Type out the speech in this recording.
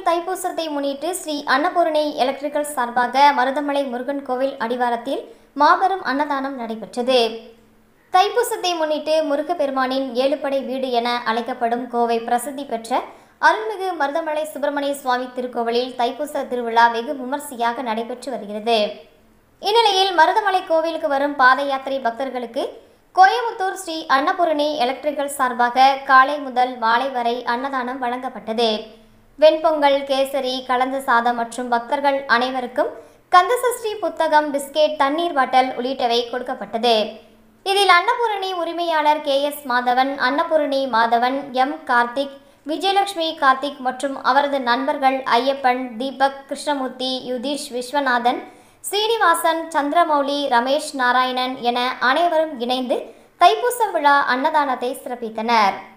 தைப்பூசத்தை முன்னிட்டு ஸ்ரீ அன்னபூரணி எலக்ட்ரிக்கல் சார்பாக மருதமலை முருகன் கோவில் அடிவாரத்தில் மாபெரும் அன்னதானம் நடைபெற்றது தைப்பூசத்தை முன்னிட்டு முருகப்பெருமானின் ஏழுபடை வீடு என அழைக்கப்படும் கோவை பிரசித்தி பெற்ற அருள்மிகு மருதமலை சுப்பிரமணிய சுவாமி திருக்கோவிலில் தைப்பூச திருவிழா வெகு விமர்சையாக நடைபெற்று வருகிறது இந்நிலையில் மருதமலை கோவிலுக்கு வரும் பாத யாத்திரை பக்தர்களுக்கு கோயமுத்தூர் ஸ்ரீ அன்னபூரணி எலக்ட்ரிக்கல் சார்பாக காலை முதல் மாலை வரை அன்னதானம் வழங்கப்பட்டது வெண்பொங்கல் கேசரி கலந்த சாதம் மற்றும் பக்தர்கள் அனைவருக்கும் கந்தசஷ்டி புத்தகம் பிஸ்கெட் தண்ணீர் பாட்டல் உள்ளிட்டவை கொடுக்கப்பட்டது இதில் அன்னபூரணி உரிமையாளர் K S Madhavan Annapoorani Madhavan M Karthik Vijayalakshmi Karthik மற்றும் அவரது நண்பர்கள் ஐயப்பன் தீபக் கிருஷ்ணமூர்த்தி யுதீஷ் விஸ்வநாதன் சீனிவாசன் சந்திரமௌலி ரமேஷ் நாராயணன் என அனைவரும் இணைந்து தைப்பூச விழா அன்னதானத்தை சிறப்பித்தனர்